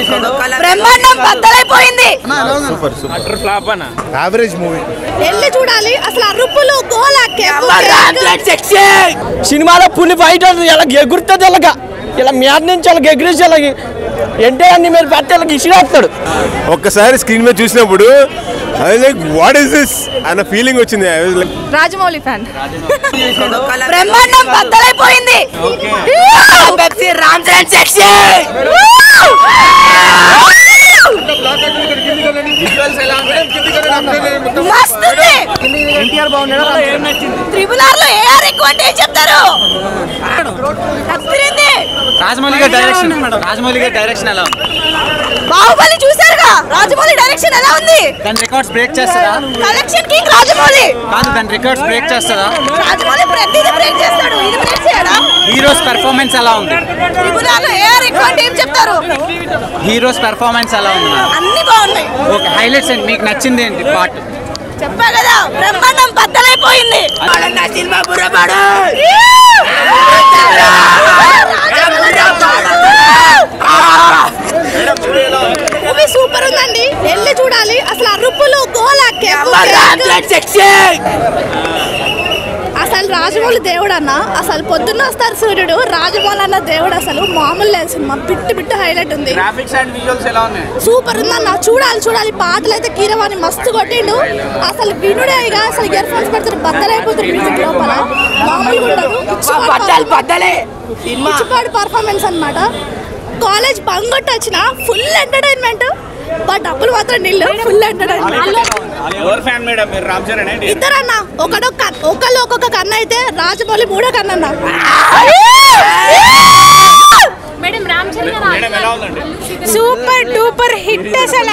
బ్రహ్మాండం బద్దలైపోయింది utter flop అన్న యావరేజ్ మూవీ వెళ్ళి చూడాలి అసలు అరుపులు గోల సినిమాలో పులి ఫైట్ ఇలా ఎగురుతుంది ఇలాగ ఇలా మ్యాట్ నుంచి ఇలా ఎగిరేసి ఇలా ఎన్టీఆర్ ని మీరు పెట్టి ఇలా ఇసిరేస్తాడు ఒక్కసారి స్క్రీన్ మీద చూసినప్పుడు I like what is this అన్న ఫీలింగ్ వచ్చింది I was like Rajamouli fan బ్రహ్మాండం బద్దలైపోయింది పెప్సీ రామ్ చరణ్ సెక్షన్ మస్తు త్రిబుల్ ఆర్ లో ఏఆర్ ఎక్కువ అంటే ఏం చెప్తారు అదిరింది. రాజమౌళి గారి డైరెక్షన్ రాజమౌళి గారి డైరెక్షన్ ఎలా ఉంది బాహుబలి చూసారుగా రాజమౌళి డైరెక్షన్ ఎలా ఉంది దాని రికార్డ్స్ బ్రేక్ చేస్తారా కలెక్షన్ కింగ్ రాజమౌళి కాదు దాని రికార్డ్స్ బ్రేక్ చేస్తారా రాజమౌళి ప్రతిదీ బ్రేక్ చేస్తాడు ఇది బ్రేక్ చేయడా హీరోస్ పెర్ఫార్మెన్స్ ఎలా ఉంది త్రిబుల్ ఆర్ లో ఏఆర్ ఎక్కువ అంటే ఏం చెప్తారు హీరోస్ పెర్ఫార్మెన్స్ ఎలా ఉంది అన్ని బాగున్నాయి ఓకే హైలైట్స్ ఏంటి మీకు నచ్చింది ఏంటి పార్ట్ చెప్పా కదా బ్రహ్మాండం బద్దలైపోయింది సినిమా బుర్రపాడు మూవీ సూపర్ ఉందండి వెళ్ళి చూడాలి అసలు అరుపులు గోల అసలు రాజమౌళి దేవుడు అన్న అసలు పొద్దున్న వస్తారు సూర్యుడు రాజమౌళి అన్న దేవుడు అసలు మామూలు లేదు సినిమా బిట్టు బిట్టు హైలైట్ ఉంది గ్రాఫిక్స్ అండ్ విజువల్స్ ఎలా ఉన్నాయి సూపర్ ఉందన్న చూడాలి చూడాలి పాటలు అయితే కీరవాణి మస్తు కొట్టిండు అసలు వినుడే ఇక అసలు ఇయర్ ఫోన్స్ పెడతారు బద్దలైపోతుంది మ్యూజిక్ లోపల మామూలుగా ఉండదు పిచ్చిపాడు పర్ఫార్మెన్స్ అన్నమాట కాలేజ్ బంగొట్టి వచ్చిన ఫుల్ ఎంటర్టైన్మెంట్ బట్ డబ్బులు మాత్రం నిల్లు ఫుల్ ఎంటర్టైన్మెంట్ ఎవరు ఫ్యాన్ మేడం మీరు రామ్ చరణ్ ఏంటి ఇద్దరన్న ఒకడు కన్- ఒకళ్ళు ఒక్కొక్క కన్ను అయితే రాజమౌళి మూడో కన్నన్న మేడం ఎలా ఉందండి సూపర్ డూపర్ హిట్ అసలు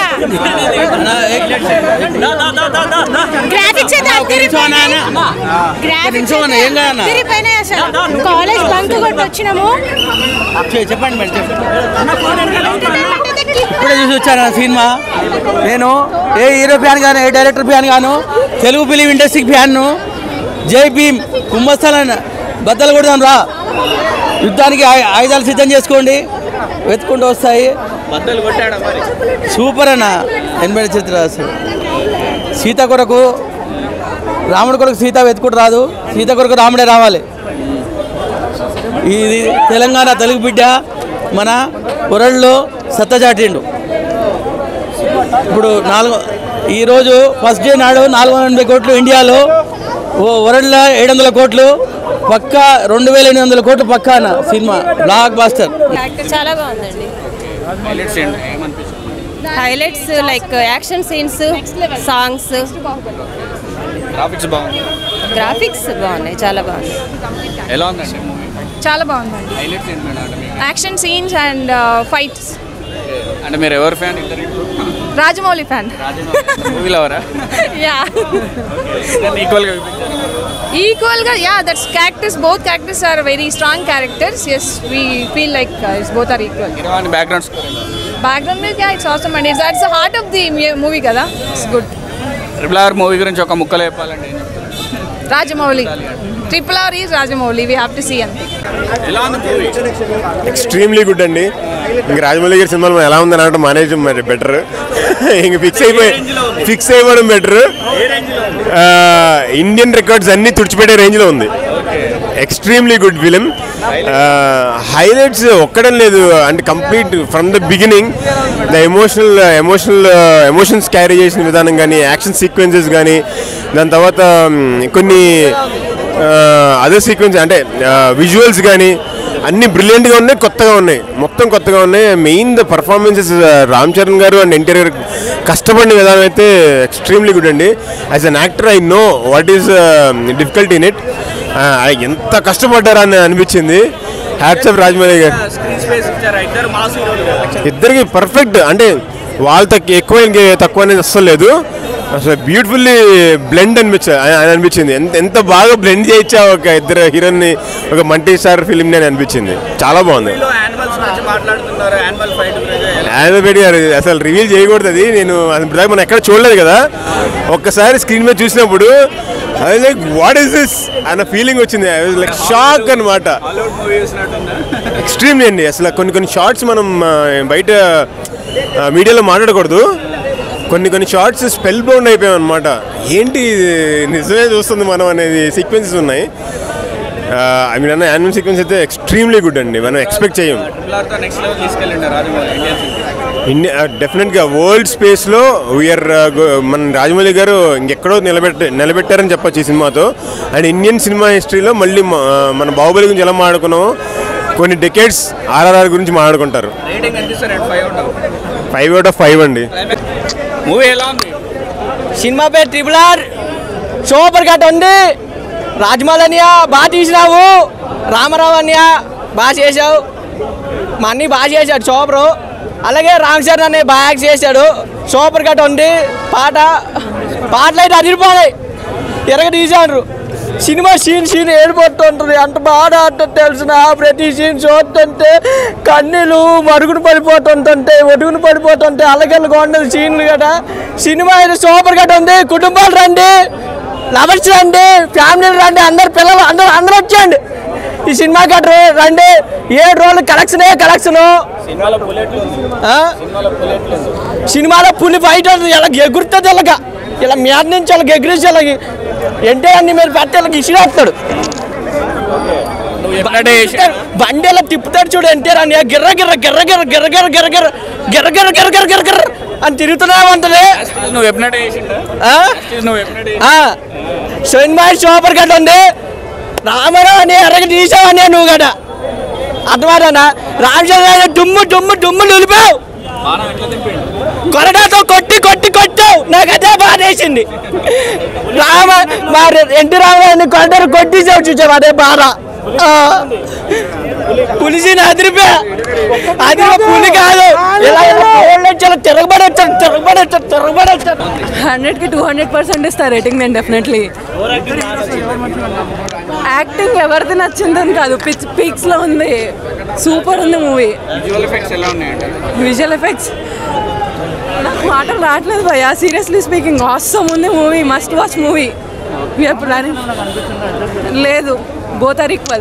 గ్రాఫిక్స్ అయితే అదిరిపోయినాయి. గ్రాఫిక్స్ అయితే అదిరిపోయినాయి అసలు కాలేజ్ బంక్ కొట్టి వచ్చినాము చెప్పండి మేడం ఎంటర్టైన్మెంట్ అయితే కిక్ ఇప్పుడే చూసి వచ్చాను ఆ సినిమా నేను ఏ హీరో ఫ్యాన్ గాను ఏ డైరెక్టర్ ఫ్యాన్ గాను తెలుగు ఫిలిం ఇండస్ట్రీ ఫ్యాన్ను జై భీమ్ కుంభస్థలాన్ని బద్దలు కొడదాం రా యుద్ధానికి ఆయ- ఆయుధాలు సిద్ధం చేసుకోండి వెతుకుంటూ వస్తాయి బద్దలు కొట్టాడా మరి సూపర్ అన్న ఎనభై చిత్ర అసలు సీత కొరకు రాముడి కొరకు సీత వెతుకుంటూ రాదు సీత కొరకు రాముడే రావాలి ఇది తెలంగాణ తెలుగు బిడ్డ మన వరల్డ్లో సత్తచాటిండు ఇప్పుడు నాలుగు ఈరోజు ఫస్ట్ డే నాడు నాలుగు వందల ఎనభై కోట్లు ఇండియాలో ఓ వరల్డ్లో ఏడు వందల కోట్లు పక్కా రెండు వేల ఎనిమిది వందల కోట్లు పక్కా అన్న సినిమా బ్లాక్ బాస్టర్ చాలా బాగుందండి హైలైట్స్ ఏంటి ఏమనిపిస్తుంది highlights like action scenes songs graphics బాగుంది గ్రాఫిక్స్ బాగున్నాయి చాలా బాగున్నాయి ఎలా ఉందండి మూవీ చాలా బాగుందండి హైలైట్స్ ఏంటి మేడం అంటే మీకు యాక్షన్ సీన్స్ అండ్ ఫైట్స్ అంటే మీరు ఎవరు ఫ్యాన్ ఇద్దరు రాజమౌళి ఫ్యాన్ మూవీ లవరా యా ఈక్వల్గా ఈక్వల్ గా ya that's characters both characters are very strong characters yes we feel like it's both are equal హీరోని background score background music ya it's awesome and it's that's heart of the movie కదా it's good triple R movie గురించి ఒక ముక్కలో చెప్పాలండి ఏం చెప్తారు? Rajamouli triple R is Rajamouli we have to see అంతే ఎలా ఉంది మూవీ ఎక్స్ట్రీమ్లీ గుడ్ అండి ఇంక రాజమౌళి గారి సినిమాలు ఎలా ఉందని అనడం మానేయడం మరి బెటర్ ఇంక ఫిక్స్ అయిపోయి ఫిక్స్ అయిపోవడం బెటర్ ఇండియన్ రికార్డ్స్ అన్ని తుడిచిపెట్టే రేంజ్లో ఉంది ఎక్స్ట్రీమ్లీ గుడ్ ఫిలిం హైలైట్స్ ఒక్కడం లేదు అంటే complete from the beginning the emotional emotional emotions carry చేసిన విధానం కానీ యాక్షన్ సీక్వెన్సెస్ కానీ దాని తర్వాత మ్, కొన్ని అదర్ సీక్వెన్స్ అంటే విజువల్స్ కానీ అన్ని బ్రిలియంట్గా ఉన్నాయి కొత్తగా ఉన్నాయి మొత్తం కొత్తగా ఉన్నాయి main the performances Ram Charan garu and NTR garu కష్టపడిన విధానం అయితే ఎక్స్ట్రీమ్లీ గుడ్ అండి as an actor I know what is difficulty in it ఎంత కష్టపడ్డారా అని అనిపించింది హ్యాట్స్ ఆఫ్ రాజమౌళి గారు స్క్రీన్ స్పేస్ ఇచ్చారా ఇద్దరు మాస్ హీరోలు ఇద్దరికి పర్ఫెక్ట్ అంటే వాళ్ళు తక్కువ ఎక్కువ ఇంకే తక్కువ అనేది అస్సలు లేదు అసలు బ్యూటిఫుల్లీ బ్లెండ్ అనిపించా అని అనిపించింది ఎంత ఎంత బాగా బ్లెండ్ చేయొచ్చా ఒక ఇద్దరు హీరోని ఒక మల్టీ స్టార్ ఫిలిం అని అనిపించింది చాలా బాగుంది యానిమల్స్ గురించి మాట్లాడుతున్నారు యానిమల్ ఫైట్ యానిమేట్ గారు అసలు రివీల్ చేయకూడదు అది నేను అది ఇప్పటిదాకా మనం ఎక్కడ చూడలేదు కదా ఒక్కసారి స్క్రీన్ మీద చూసినప్పుడు అది లైక్ వాట్ ఈస్ దిస్ అన్న ఫీలింగ్ వచ్చింది లైక్ షాక్ అనమాట హాలీవుడ్ మూవీ చూసినట్టుందా ఎక్స్ట్రీమ్లీ అండి అసలు కొన్ని కొన్ని షార్ట్స్ మనం ఆ, బయట మీడియాలో మాట్లాడకూడదు కొన్ని కొన్ని షార్ట్స్ స్పెల్ బౌండ్ అయిపోయాం అనమాట ఏంటి ఇది నిజమే చూస్తుంది మనం అనేది సీక్వెన్సెస్ ఉన్నాయి ఐ మీన్ అన్న యానిమల్ సీక్వెన్స్ అయితే ఎక్స్ట్రీమ్లీ గుడ్ అండి మనం ఎక్స్పెక్ట్ చేయం నెక్స్ట్ లెవెల్ తీసుకెళ్ళండి రాజమౌళి ఇండియన్ ఇండియా డెఫినెట్గా వరల్డ్ స్పేస్లో వీఆర్ మన రాజమౌళి గారు ఇంకెక్కడో నిలబెట్ట నిలబెట్టారని చెప్పొచ్చు ఈ సినిమాతో అండ్ ఇండియన్ సినిమా హిస్టరీలో మళ్ళీ మ- మన బాహుబలి గురించి ఎలా మాట్లాడుకున్నామో కొన్ని డెకేడ్స్ ఆర్ఆర్ఆర్ గురించి మాట్లాడుకుంటారు రేటింగ్ ఎంత ఇస్తారు ఫైవ్ ఉంటావు ఫైవ్ అవుట్ ఆఫ్ ఫైవ్ అండి మూవీ ఎలా ఉంది సినిమా పేరు ట్రిపుల్ ఆర్ సూపర్ కట్ ఉంది రాజమౌళి అన్నయ్య బాగా తీసినావు రామారావు అన్నయ్య బాగా చేసావు మా అన్ని బాగా చేశాడు సూపరు అలాగే రామ్ చరణ్ అన్నయ్య బాగా యాక్ట్ చేశాడు సూపర్ కట్ ఉంది పాట పాటలు అయితే అదిరిపోయాయి ఎరగ తీశాడు సినిమా సీన్ సీన్ ఏడిపోతుంటుంది అంత బాగా ఆడుతుంది తెలిసిన ప్రతి సీన్ చూస్తుంటే కన్నీళ్ళు మరుగుడు పడిపోతుంటుంటే ఒడుగును పడిపోతుంటే అలగలుగా ఉండదు సీన్లు గట సినిమా అయితే సూపర్ గట ఉంది కుటుంబాలు రండి లవర్స్ రండి ఫ్యామిలీలు రండి అందరు పిల్లలు అందరూ అందరూ వచ్చేయండి ఈ సినిమా గట్ర రండి ఏడు రోజులు కలెక్షనే కలెక్షన్ సినిమాలో పులి ఫైట్ ఉంటుంది ఇలా ఎగురుతుంది ఇలాగా ఇలా మీద నుంచి ఇలా ఎగిరేసి ఇలా ఎంటే అన్ని మీరు పెడితే ఇలా ఇసిరేస్తాడు నువ్వు ఎప్పుడంటే బండి ఇలా తిప్పుతాడు చూడు ఎన్టీఆర్ అని గిర్ర గిర్ర గిర్ర గిర్ర గిర్ర గిర్ర గిర్ర గిర్ర గిర్ర గిర్ర గిర్ర గిర్ర గిర్ర గిర్ర అని తిరుగుతూనే ఉంటుంది నువ్వు ఎప్పుడంటే చేసిండా ఆ? నువ్వు ఎప్పుడంటే ఆ, సినిమా సూపర్ గట్ ఉంది రామారావు అని ఎర్రగా తీసావని నువ్వు గట అర్థమాటనా రామచంద్ర దుమ్ము దుమ్ము దుమ్ము నిలిపావు బాణం ఎట్లా తిప్పిండు కొరడాతో కొట్టి కొట్టి కొట్టావు నాకు అదే బాధ వేసింది రామ మా ఎన్టీ రామారావుని కొరడారు కొట్టేసావు చూసావు అదే బాధ ఆ. పులిసిన అదిరిపే అదిరిపే పులి కాదు ఇలా ఇలా కోళ్ళు వచ్చి ఇలా తిరగబడొచ్చాడు తిరగబడొచ్చాడు తిరగబడొచ్చాడు హండ్రెడ్కి టూ హండ్రెడ్ పర్సెంట్ ఇస్తా రేటింగ్ నేను డెఫినెట్లీ యాక్టింగ్ ఎవరిది నచ్చిందని కాదు పిచ్ పీక్స్లో ఉంది సూపర్ ఉంది మూవీ విజువల్ ఎఫెక్ట్స్ ఎలా ఉన్నాయండి విజువల్ ఎఫెక్ట్స్ నాకు మాటలు రావట్లేదు భయ్యా సీరియస్లీ స్పీకింగ్ ఆసమ్ ఉంది movie must watch movie planning లేదు both are equal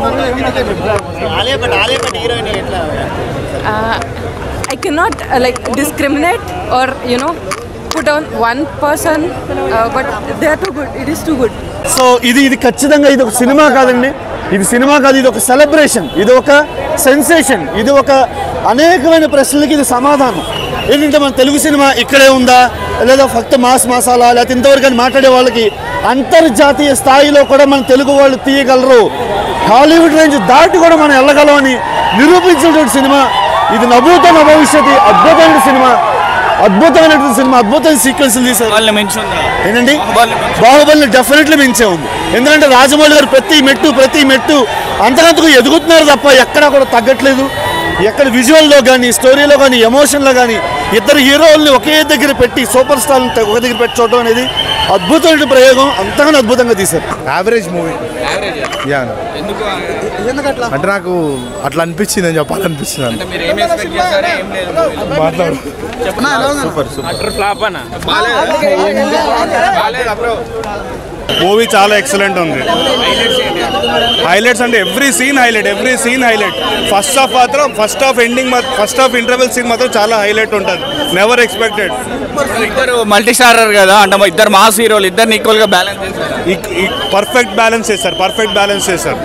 I cannot like discriminate or you know put on one person but they are too good it is too good so ఇది ఇది ఖచ్చితంగా ఇది ఒక cinema కాదండి ఇది cinema కాదు ఇది ఒక సెలబ్రేషన్ ఇది ఒక సెన్సేషన్ ఇది ఒక అనేకమైన ప్రశ్నలకి ఇది సమాధానం ఏంటంటే మన తెలుగు సినిమా ఇక్కడే ఉందా లేదా ఫక్త మాస్ మసాలా లేకపోతే ఇంతవరకు అని మాట్లాడే వాళ్ళకి అంతర్జాతీయ స్థాయిలో కూడా మన తెలుగు వాళ్ళు తీయగలరు హాలీవుడ్ రేంజ్ దాటి కూడా మనం వెళ్ళగలం అని నిరూపించినటువంటి సినిమా ఇది నభూతన భవిష్యత్తు అద్భుతమైన సినిమా అద్భుతమైనటువంటి సినిమా అద్భుతమైన సీక్వెన్స్లు తీశారు వాళ్ళని మించి ఉందా ఏంటండి బాహుబలి. బాహుబలిని డెఫినెట్లీ మించే ఉంది ఎందుకంటే రాజమౌళి గారు ప్రతి మెట్టు ప్రతి మెట్టు అంతకంతకు ఎదుగుతున్నారు తప్ప ఎక్కడా కూడా తగ్గట్లేదు ఎక్కడ విజువల్లో కానీ స్టోరీలో కానీ ఎమోషన్లో కానీ ఇద్దరు హీరోల్ని ఒకే దగ్గర పెట్టి సూపర్ స్టార్ని ఒక దగ్గర పెట్టి చూడడం అనేది అద్భుతమైన ప్రయోగం అంతగానో అద్భుతంగా తీశారు యావరేజ్ మూవీ యావరేజ్ యా ఎందుకు అంటే నాకు అట్లా అనిపించింది అని చెప్పాలనిపించింది అంటే మీరు ఏం ఎక్స్పెక్ట్ చేస్తారో ఏం లేదు మాట్లాడు సూపర్ సూపర్ అటర్ ఫ్లాప్ అన్న బాలేదా బాలేదా బ్రో మూవీ చాలా ఎక్సలెంట్ ఉంది హైలైట్స్ అంటే every scene highlight every scene highlight first half మాత్రం first half ending first half interval scene మాత్రం చాలా హైలైట్ ఉంటుంది నెవర్ ఎక్స్పెక్టెడ్ ఇద్దరు మల్టీ స్టారర్ కదా అంటే మా ఇద్దరు మాస్ హీరోలు ఇద్దరిని ఈక్వల్ గా బ్యాలెన్స్ చేశారు పర్ఫెక్ట్ బ్యాలెన్స్ చేస్తారు పర్ఫెక్ట్ బ్యాలెన్స్ చేస్తారు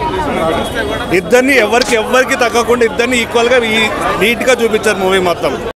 ఇద్దరిని ఎవరికి ఎవరికి తగ్గకుండా ఇద్దరిని ఈక్వల్గా నీట్గా చూపించారు మూవీ మొత్తం